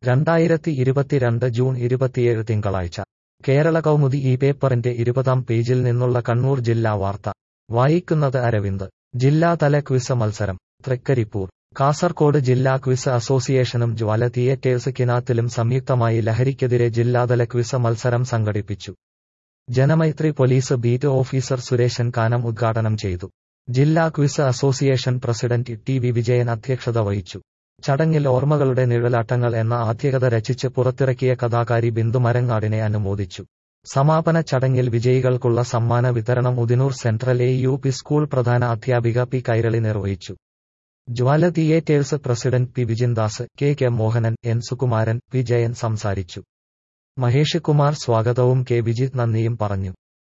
രണ്ടായിരത്തി ഇരുപത്തിരണ്ട് ജൂൺ ഇരുപത്തിയേഴ് തിങ്കളാഴ്ച കേരള കൗമുദി ഈ പേപ്പറിന്റെ ഇരുപതാം പേജിൽ നിന്നുള്ള കണ്ണൂർ ജില്ലാ വാർത്ത വായിക്കുന്നത് അരവിന്ദ് ജില്ലാതല ക്വിസ് മത്സരം തൃക്കരിപ്പൂർ കാസർകോട് ജില്ലാ ക്വിസ് അസോസിയേഷനും ജ്വാല തിയേറ്റേഴ്സ് കിനാത്തിലും സംയുക്തമായി ലഹരിക്കെതിരെ ജില്ലാതല ക്വിസ് മത്സരം സംഘടിപ്പിച്ചു Janamaithri police beat officer Suresan Kanam ഉദ്ഘാടനം ചെയ്തു ജില്ലാ quiz association president T V Vijayan അധ്യക്ഷത വഹിച്ചു ചടങ്ങിൽ ഓർമ്മകളുടെ നിഴലാട്ടങ്ങൾ എന്ന ആദ്യകഥ രചിച്ച് പുറത്തിറക്കിയ കഥാകാരി ബിന്ദു മരങ്ങാടിനെ അനുമോദിച്ചു സമാപന ചടങ്ങിൽ വിജയികൾക്കുള്ള സമ്മാന വിതരണം Udinur central A U P school പ്രധാന അധ്യാപിക പി കൈരളി നിർവഹിച്ചു Jwala theatres president P Vijindas K K Mohanan N Sukumaran P Jayan സംസാരിച്ചു മഹേഷ് കുമാർ സ്വാഗതവും കെ വിജിത് നന്ദിയും പറഞ്ഞു